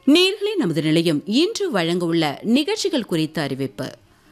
நேர்களே நமது நிலையம் இன்று வழங்க உள்ள நிகழ்ச்சிகள் குறித்த அறிவிப்பு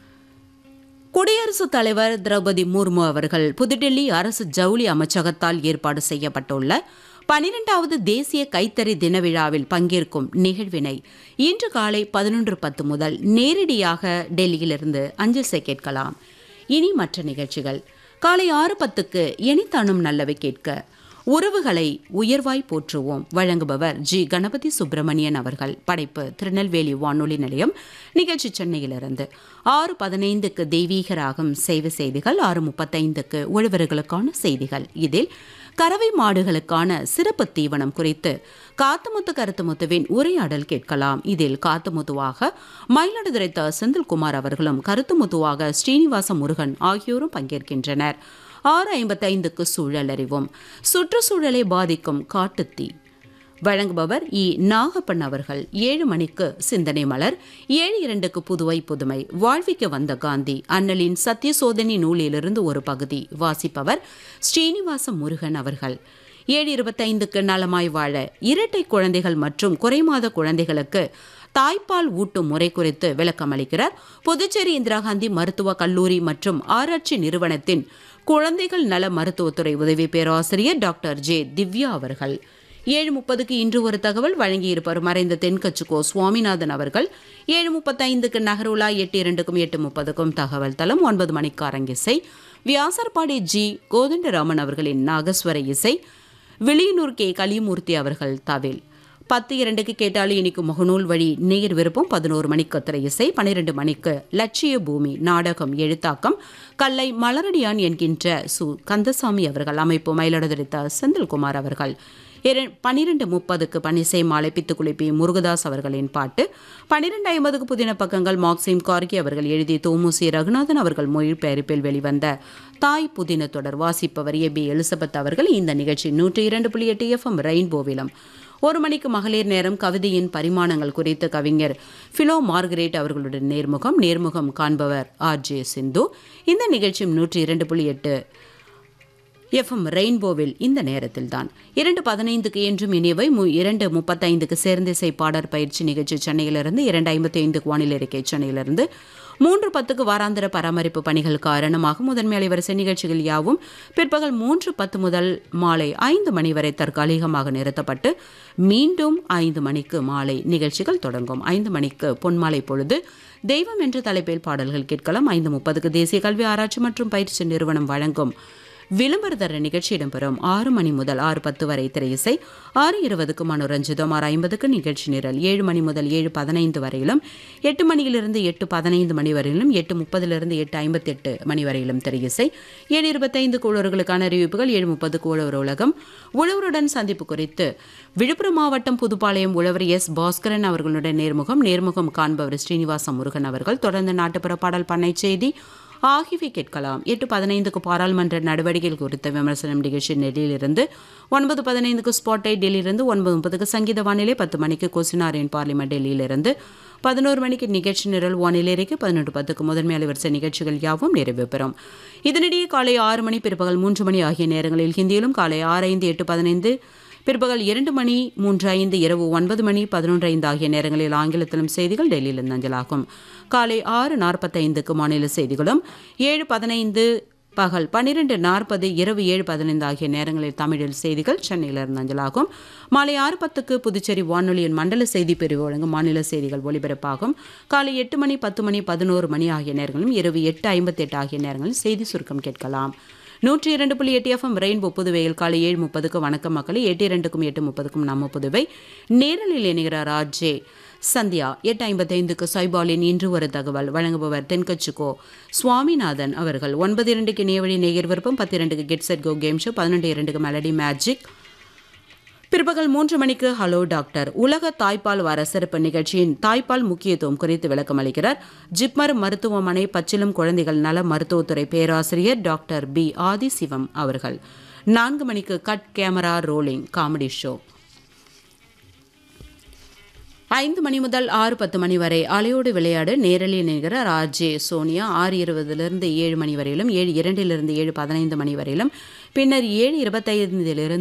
குடியரசுத் தலைவர் திரௌபதி முர்மு அவர்கள் புதுடெல்லி அரசு ஜவுளி அமைச்சகத்தால் ஏற்பாடு செய்யப்பட்டுள்ள பனிரெண்டாவது தேசிய கைத்தறி தின விழாவில் பங்கேற்கும் நிகழ்வினை இன்று காலை பதினொன்று பத்து முதல் நேரடியாக டெல்லியிலிருந்து அஞ்சல் கேட்கலாம் இனி மற்ற நிகழ்ச்சிகள் காலை ஆறு பத்துக்கு எனித்தானும் நல்லவை கேட்க உறவுகளை உயர்வாய் போற்றுவோம் வழங்குபவர் ஜி கணபதி சுப்பிரமணியன் அவர்கள் படைப்பு திருநெல்வேலி வானொலி நிலையம் நிகழ்ச்சி சென்னையிலிருந்து ஆறு பதினைந்துக்கு தெய்வீக ராகம் செய்தி செய்திகள் ஆறு முப்பத்தைந்துக்கு உழவர்களுக்கான செய்திகள் இதில் கறவை மாடுகளுக்கான சிறப்பு தீவனம் குறித்து காத்துமுத்து கருத்துமுத்துவின் உரையாடல் கேட்கலாம் இதில் காத்துமுத்துவாக மயிலாடுதுறை த செந்தில்குமார் அவர்களும் கருத்துமுத்துவாக ஸ்ரீனிவாச முருகன் ஆகியோரும் பங்கேற்கின்றனர் ஆறு ஐம்பத்தைந்துக்கு சூழல் அறிவோம் சுற்றுச்சூழலை பாதிக்கும் காட்டுத்தீ வழங்குபவர் இ நாகப்பன் அவர்கள் ஏழு மணிக்கு சிந்தனை மலர் ஏழு இரண்டுக்கு புதுவை புதுமை வாழ்விக்க வந்த காந்தி அண்ணலின் சத்திய சோதனை நூலிலிருந்து ஒரு பகுதி வாசிப்பவர் ஸ்ரீனிவாச முருகன் அவர்கள் ஏழு இருபத்தைந்துக்கு நலமாய் வாழ இரட்டை குழந்தைகள் மற்றும் குறைமாத குழந்தைகளுக்கு தாய்ப்பால் ஊட்டும் முறை குறித்து விளக்கம் அளிக்கிறார் புதுச்சேரி இந்திரா காந்தி மருத்துவ கல்லூரி மற்றும் ஆராய்ச்சி நிறுவனத்தின் குழந்தைகள் நல மருத்துவத்துறை உதவி பேராசிரியர் டாக்டர் ஜே திவ்யா அவர்கள் ஏழு முப்பதுக்கு இன்று ஒரு தகவல் வழங்கியிருப்பார் மறைந்த தென்கட்சிக்கோ சுவாமிநாதன் அவர்கள் ஏழு முப்பத்தைந்துக்கு நகருலா எட்டு இரண்டுக்கும் எட்டு முப்பதுக்கும் தகவல் தளம் ஒன்பது மணிக்கு அரங்கிசை வியாசர்பாடி ஜி கோதண்டராமன் அவர்களின் நாகஸ்வர இசை விளியனூர் கே கலிமூர்த்தி அவர்கள் தவில் பத்து இரண்டுக்கு கேட்டாலும் இனிக்கு முகநூல் வழி நேர் விருப்பம் பதினோரு மணிக்கு திரை இசை பன்னிரண்டு மணிக்கு லட்சிய பூமி நாடகம் எழுத்தாக்கம் கல்லை மலரடியான் என்கின்ற சு கந்தசாமி அவர்கள் அமைப்பு மயிலாடுதுறைத்த செந்தில்குமார் அவர்கள் பனிரெண்டு முப்பதுக்கு பனிசை மாலை பித்துக்குளிப்பி முருகதாஸ் அவர்களின் பாட்டு பனிரெண்டு ஐம்பதுக்கு புதின பக்கங்கள் மார்க்சிம் கார்கி அவர்கள் எழுதி தோமுசி ரகுநாதன் அவர்கள் மொழிபெயர்ப்பில் வெளிவந்த தாய் புதின தொடர் வாசிப்பவர் ஏ பி எலிசபெத் அவர்கள் இந்த நிகழ்ச்சி நூற்றி இரண்டு புள்ளி எட்டு எஃப்எம் ரெயின்போவிலும் ஒரு மணிக்கு மகளிர் நேரம் கவிதையின் பரிமாணங்கள் குறித்து கவிஞர் ஃபிலோ மார்கரேட் அவர்களுடன் நேர்முகம் நேர்முகம் காண்பவர் ஆர் ஜே சிந்து இந்த நிகழ்ச்சியும் நூற்றி இரண்டு புள்ளி எட்டு எஃப்எம் ரெயின்போவில் இந்த நேரத்தில் தான் இரண்டு பதினைந்துக்கு என்றும் இனியவை மு இரண்டு முப்பத்தைந்துக்கு சேர்ந்திசை பாடற் பயிற்சி நிகழ்ச்சி சென்னையிலிருந்து இரண்டு ஐம்பத்தி ஐந்துக்கு வானிலை இருக்கை சென்னையிலிருந்து மூன்று பத்துக்கு வாராந்திர பராமரிப்பு பணிகள் காரணமாக முதன்மை அலைவரிசை நிகழ்ச்சிகள் யாவும் பிற்பகல் மூன்று பத்து முதல் மாலை ஐந்து மணி வரை தற்காலிகமாக நிறுத்தப்பட்டு மீண்டும் ஐந்து மணிக்கு மாலை நிகழ்ச்சிகள் தொடங்கும் ஐந்து மணிக்கு பொன்மாலை பொழுது தெய்வம் என்ற தலைப்பில் பாடல்கள் கேட்கலாம் ஐந்து முப்பதுக்கு தேசிய கல்வி ஆராய்ச்சி மற்றும் பயிற்சி நிறுவனம் வழங்கும் விளம்பரதர நிகழ்ச்சி இடம்பெறும் ஆறு மணி முதல் ஆறு பத்து வரை திரையிசை ஆறு இருபதுக்கு மனோரஞ்சிதம் ஆறு ஐம்பதுக்கு நிகழ்ச்சி நிரல் ஏழு மணி முதல் ஏழு பதினைந்து வரையிலும் எட்டு மணியிலிருந்து எட்டு பதினைந்து மணி வரையிலும் எட்டு முப்பதிலிருந்து எட்டு ஐம்பத்தெட்டு மணி வரையிலும் திரையிசை ஏழு இருபத்தைந்து உழவர்களுக்கான அறிவிப்புகள் ஏழு முப்பதுக்கு உழவர் உலகம் உழவருடன் சந்திப்பு குறித்து விழுப்புரம் மாவட்டம் புதுப்பாளையம் உழவர் எஸ் பாஸ்கரன் அவர்களுடன் நேர்முகம் நேர்முகம் காண்பவர் ஸ்ரீனிவாச முருகன் அவர்கள் தொடர்ந்து நாட்டுப்புற பாடல் பண்ணை செய்தி ஆகியவை கேட்கலாம் எட்டு பதினைந்துக்கு பாராளுமன்ற நடவடிக்கைகள் குறித்த விமர்சனம் நிகழ்ச்சி நெல்லியிலிருந்து ஒன்பது பதினைந்துக்கு ஸ்பாட்டை டெல்லியிலிருந்து ஒன்பது முப்பதுக்கு சங்கீத வானிலை பத்து மணிக்கு கொசினாரின் பார்லிமெண்ட் டெல்லியிலிருந்து பதினோரு மணிக்கு நிகழ்ச்சி நிரல் வானிலைக்கு பதினொன்று பத்துக்கு முதன்மை அலைவரிசை நிகழ்ச்சிகள் யாவும் நிறைவு பெறும் இதனிடையே காலை ஆறு மணி பிற்பகல் மூன்று மணி ஆகிய நேரங்களில் ஹிந்தியிலும் காலை ஆறு ஐந்து எட்டு பதினைந்து பிற்பகல் இரண்டு மணி மூன்று ஐந்து இரவு ஒன்பது மணி பதினொன்று ஐந்து ஆகிய நேரங்களில் ஆங்கிலத்திலும் செய்திகள் டெல்லியிலிருந்து அஞ்சலாகும் காலை ஆறு நாற்பத்தைந்துக்கு மாநில செய்திகளும் ஏழு பதினைந்து பகல் பன்னிரெண்டு நாற்பது இரவு ஏழு பதினைந்து ஆகிய நேரங்களில் தமிழில் செய்திகள் சென்னையிலிருந்து அஞ்சலாகும் மாலை ஆறு பத்துக்கு புதுச்சேரி வானொலியின் மண்டல செய்தி பிரிவு வழங்கும் மாநில செய்திகள் ஒலிபரப்பாகும் காலை எட்டு மணி பத்து மணி பதினோரு மணி ஆகிய நேரங்களிலும் இரவு எட்டு ஐம்பத்தெட்டு ஆகிய நேரங்களில் செய்தி சுருக்கம் கேட்கலாம் நூற்றி இரண்டு புள்ளி எட்டு எஃப்எம் ரெயின்போ புதுவையில் காலை ஏழு முப்பதுக்கு வணக்கம் மக்களை எட்டு இரண்டுக்கும் எட்டு முப்பதுக்கும் நம்ம புதுவை நேரலில் இணைகிறார் ஆர்ஜே சந்தியா எட்டு ஐம்பத்தைந்துக்கு சைபாலின் இன்று ஒரு தகவல் வழங்குபவர் தென்கச்சுக்கோ சுவாமிநாதன் அவர்கள் ஒன்பது இரண்டுக்கு நேவழி நேயர் விருப்பம் பத்து இரண்டுக்கு get set go game show பதினொன்று இரண்டுக்கு மெலடி மேஜிக் பிற்பகல் மூன்று மணிக்கு ஹலோ டாக்டர் உலக தாய்ப்பால் வார சிறப்பு நிகழ்ச்சியின் தாய்ப்பால் முக்கியத்துவம் குறித்து விளக்கம் அளிக்கிறார் ஜிப்மர் மருத்துவமனை பச்சிலும் குழந்தைகள் நல மருத்துவத்துறை பேராசிரியர் டாக்டர் பி ஆதிசிவம் அவர்கள் நான்கு மணிக்கு cut camera rolling comedy show ஐந்து மணி முதல் ஆறு பத்து மணி வரை அலையோடு விளையாடு நேரலி நிகர ஆர்ஜே சோனியா ஆறு இருபதிலிருந்து ஏழு மணி வரையிலும் ஏழு இரண்டிலிருந்து ஏழு பதினைந்து மணி வரையிலும் பின்னர் ஏழு இருபத்தைந்திலிருந்து